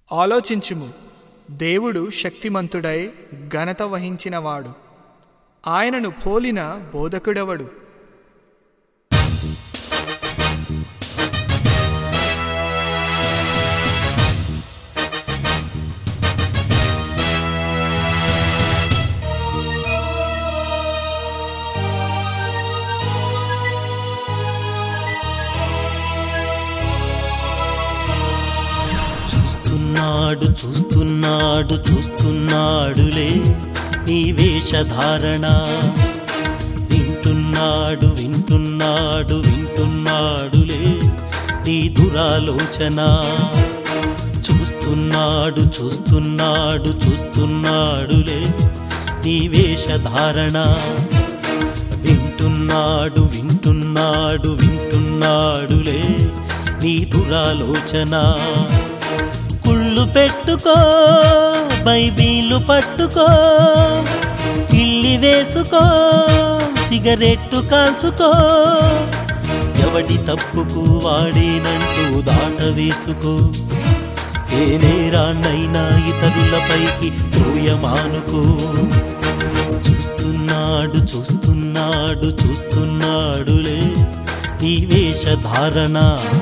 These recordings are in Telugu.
ఆలోచించుము దేవుడు శక్తిమంతుడై ఘనత వహించినవాడు ఆయనను పోలిన బోధకుడెవడు చూస్తున్నాడు చూస్తున్నాడు చూస్తున్నాడులే నీ వేషధారణ వింటున్నాడు వింటున్నాడు వింటున్నాడులే నీ దురాలోచన చూస్తున్నాడు చూస్తున్నాడు చూస్తున్నాడులే నీ వేషధారణ వింటున్నాడు వింటున్నాడు వింటున్నాడులే నీ దురాలోచన కుళ్ళు పెట్టుకో బైబీలు పట్టుకో ఇల్లి వేసుకో సిగరెట్టు కాల్చుకో ఎవడి తప్పుకు వాడేనంటూ దాట వేసుకో ఏ నేరాన్నైనా ఇతరులపైకి త్రోయమానుకో చూస్తున్నాడు చూస్తున్నాడు చూస్తున్నాడులే నీ వేషధారణ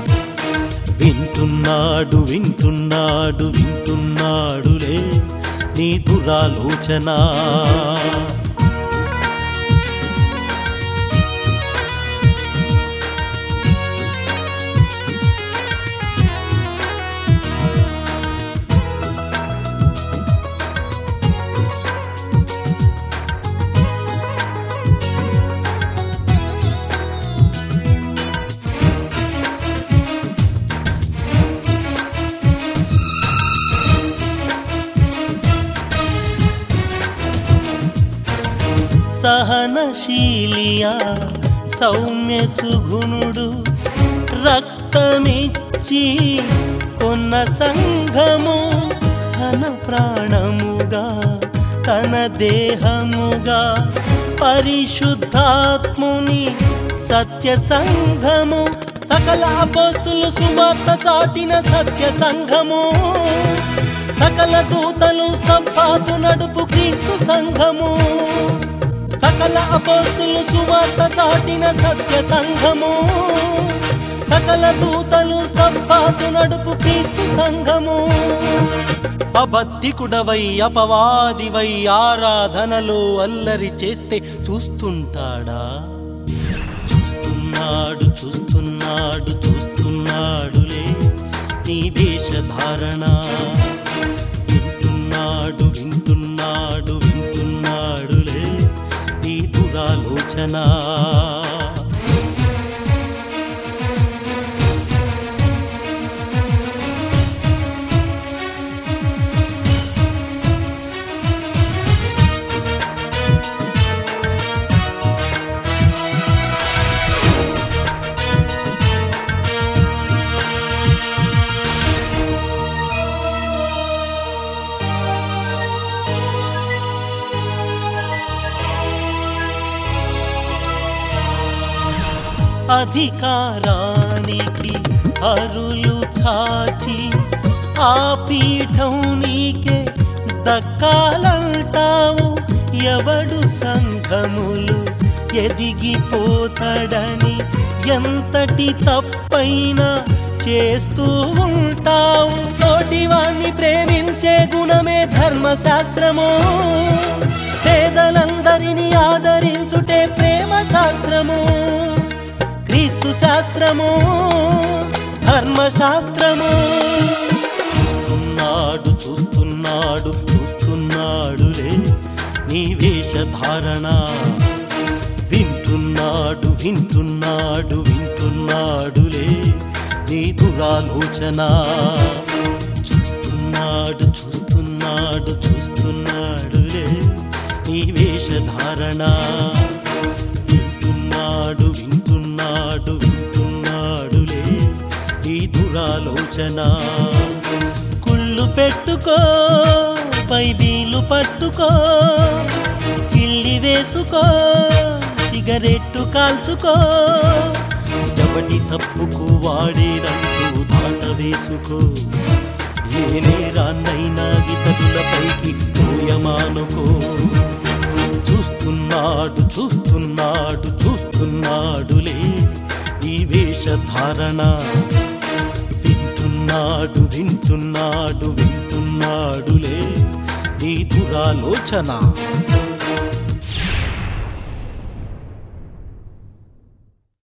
వింటున్నాడు వింటున్నాడు వింటున్నాడులే నీ దురాలోచన సహనశీలియా సౌమ్య సుగుణుడు రక్తమిచ్చి కొన్న సంఘము తన ప్రాణముగా తన దేహముగా పరిశుద్ధాత్ముని సత్య సంఘము సకల అపోస్తులు సువార్త చాటిన సత్య సంఘము సకల దూతలు సంపాతు నడుపు క్రీస్తు సంఘము సకల అపోస్తులు సువార్త చాటిన సత్య సంఘము సకల దూతలు సంపాతు నడుపు క్రీస్తు సంఘము అబద్ధికుడవై అపవాదివై ఆరాధనలో అల్లరి చేస్తే చూస్తుంటాడా చూస్తున్నాడు చూస్తున్నాడు చూస్తున్నాడులే నీ వేషధారణ వింటున్నాడు వింటున్నాడు వింటున్నాడులే నీ దురాలోచన అధికారానికి అరులు చాచి ఆ పీఠం నీకే దక్కాలంటావు ఎవడు సంఘములు ఎదిగిపోతాడని ఎంతటి తప్పైనా చేస్తూ ఉంటావు తోటివాణ్ణి ప్రేమించే గుణమే ధర్మశాస్త్రము పేదలందరినీ ఆదరించుటే ప్రేమ శాస్త్రము క్రీస్తు శాస్త్రము ధర్మశాస్త్రము చూస్తున్నాడు చూస్తున్నాడు చూస్తున్నాడులే నీ వేషధారణ వింటున్నాడు వింటున్నాడు వింటున్నాడులే నీ దురాలోచన చూస్తున్నాడు చూస్తున్నాడు చూస్తున్నాడులే నీ వేషధారణ వింటున్నాడు వింటున్నాడు వింటున్నాడులే ఈ దురాలోచన కుళ్ళు పెట్టుకో బైబీలు పట్టుకో కిళ్ళి వేసుకో సిగరెట్టు కాల్చుకో ఎవటి తప్పుకు వాడేనంటూ దాట వేసుకో ఏ నేరాన్నైనా ఇతరులపైకి తోయమానుకో చూస్తున్నాడు చూస్తున్నాడు చూస్తున్నాడులే ఈ వేషధారణ వింటున్నాడు వింటున్నాడు వింటున్నాడులే ఈ దురాలోచన